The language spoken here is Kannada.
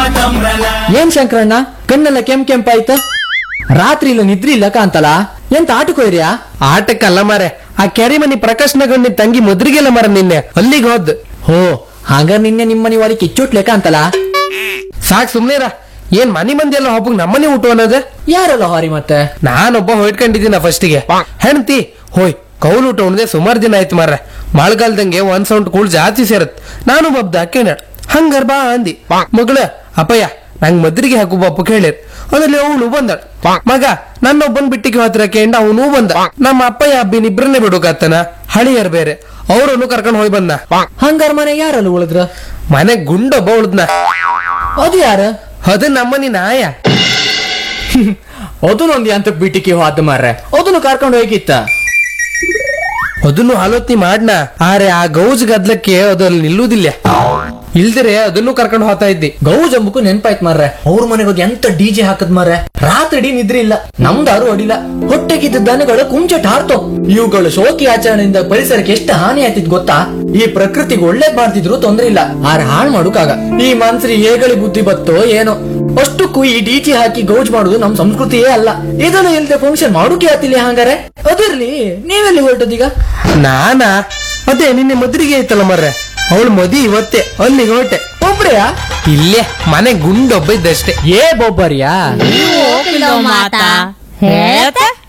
ಏನ್ ಶಂಕರಣ್ಣ ಕಣ್ಣೆಲ್ಲ ಕೆಂಪ್ ಕೆಂಪಾಯ್ತ ರಾತ್ರಿ ಇಲ್ಲ ನಿದ್ರಿ ಇಲ್ಲ ಕಾಂತಲ್ಲ ಎಂತ ಆಟಕ್ಕೋಯ್ರಿಯಾ ಆಟಕ್ಕಲ್ಲ ಮಾರೆ ಆ ಕೆರೆ ಮನಿ ಪ್ರಕಾಶ್ನಗೊಂಡಿ ತಂಗಿ ಮುದ್ರಿಗೆಲ್ಲ ಮರ ನಿನ್ನೆ ಅಲ್ಲಿಗೆ ಹೋದ್ ಹೋ ಹಂಗ ನಿನ್ನೆ ನಿಮ್ಮನಿ ಒಳಗೆ ಕಿಚ್ಚೋಟ್ಲೆ ಕಾಂತಲ್ಲ ಸಾಕ್ ಸುಮ್ನೆರ ಏನ್ ಮನಿ ಮಂದಿ ಎಲ್ಲ ಒಬ್ಬಗ್ ನಮ್ಮನೆ ಊಟ ಅನ್ನೋದು ಯಾರಲ್ಲ ಹಾರಿ ಮತ್ತೆ ನಾನೊಬ್ಬ ಹೊಯ್ಕೊಂಡಿದ್ದೀನ ಫಸ್ಟಿಗೆ ಹೆಣ್ತಿ ಹೋಯ್ ಕೌಲ್ ಊಟ ಉಣ್ದೆ ಸುಮಾರು ದಿನ ಆಯ್ತು ಮಾರ್ರೆ ಮಳೆಗಾಲದಂಗೆ ಒಂದ್ ಸೌಂಡ್ ಕೂಳ್ ಜಾಸ್ತಿ ಸೇರತ್ ನಾನು ಬಬ್ದ ಹಾಕೇನ ಹಂಗಾರ್ ಬಾ ಅಂದಿ ಮಗಳ ಅಪ್ಪಯ್ಯ ನಂಗ್ ಮದ್ರಿಗೆ ಹಾಕು ಬಪ್ಪು ಕೇಳಿರ್ ಅದ್ರಲ್ಲಿ ಅವಳು ಬಂದಳ ಮಗ ನನ್ನೊಬ್ಬನ್ ಬಿಟ್ಟಿಗೆ ಹತ್ರ ಕೇಂಡ ಅವನು ಬಂದ ನಮ್ಮ ಅಪ್ಪಯ್ಯ ಅಬ್ಬಿನ ಇಬ್ರನ್ನೇ ಬಿಡುಕಾತನ ಹಳಿಯರ್ ಬೇರೆ ಅವ್ರನ್ನು ಕರ್ಕೊಂಡ್ ಹೋಗಿ ಬಂದ ಹಂಗಾರ ಮನೆ ಯಾರಲ್ಲ ಉಳಿದ್ರ ಮನೆ ಗುಂಡೊಬ್ಬ ಉಳ್ದ್ನ ಅದು ಯಾರ ಅದು ನಮ್ಮನಿ ನಾಯ ಅದನ್ನೊಂದು ಅಂತ ಬಿಟಿಕೆ ಹೋದ ಮಾರ್ರೆ ಅದನ್ನು ಕರ್ಕೊಂಡು ಹೋಗಿತ್ತ ಅದನ್ನು ಆಲೋಚನೆ ಮಾಡ್ನ ಆರೆ ಆ ಗೌಜ್ ಗದ್ಲಕ್ಕೆ ಅದು ಅಲ್ಲಿ ನಿಲ್ಲುವುದಿಲ್ಲ ಇಲ್ದಿರೆ ಅದನ್ನು ಕರ್ಕೊಂಡು ಹೋಗ್ತಾ ಇದ್ದಿ ಗೌಜ್ ಅಂಬಕು ನೆನ್ಪಾಯ್ತು ಮಾರ್ರೆ ಅವ್ರ ಮನೆಗೆ ಹೋಗಿ ಎಂತ ಡಿಜೆ ಹಾಕದ್ ಮಾರ್ರೆ ರಾತ್ರಿ ಇಡೀ ನಿದ್ರೆ ಇಲ್ಲ ನಮ್ದಾರು ಅಡಿಲ್ಲ ಹೊಟ್ಟೆಗಿದ್ದ ದನಗಳು ಕುಂಚಟ ಹಾರ್ತೋ ಇವುಗಳು ಶೋಕಿ ಆಚರಣೆಯಿಂದ ಪರಿಸರಕ್ಕೆ ಎಷ್ಟು ಹಾನಿ ಆಯ್ತಿದ್ ಗೊತ್ತಾ ಈ ಪ್ರಕೃತಿಗೆ ಒಳ್ಳೇದ್ ಮಾಡ್ತಿದ್ರು ತೊಂದ್ರೆ ಇಲ್ಲ ಆರೆ ಹಾಳ್ ಮಾಡುಕಾಗ ಈ ಮನ್ಸರಿ ಹೇಗಳಿ ಬುದ್ಧಿ ಬತ್ತೋ ಏನೋ ಅಷ್ಟಕ್ಕೂ ಈ ಡಿಜೆ ಹಾಕಿ ಗೌಜ್ ಮಾಡುದು ನಮ್ ಸಂಸ್ಕೃತಿಯೇ ಅಲ್ಲ ಇದನ್ನು ಇಲ್ದೆ ಫಂಕ್ಷನ್ ಮಾಡುಕೆ ಆತಿಲ್ಲ ಹಂಗಾರೆ ಅದಿರ್ಲಿ ನೀವೆಲ್ಲಿ ಹೊರಟದೀಗ ನಾನಾ ಅದೇ ನಿನ್ನೆ ಮದ್ರಿಗೆ ಐತಲ್ಲ ಮರ್ರೆ ಅವಳು ಮದಿ ಇವತ್ತೇ ಅಲ್ಲಿಗೆ ಹೊರಟೆ ಒಬ್ರೆಯಾ ಇಲ್ಲೇ ಮನೆ ಗುಂಡೊಬ್ಬ ಇದ್ದಷ್ಟೇ ಏ ಬೊಬ್ಬರಿಯಾ ಹೋಗಿಲ್ಲ ಮಾತಾ ಹೇಳ್ತೆ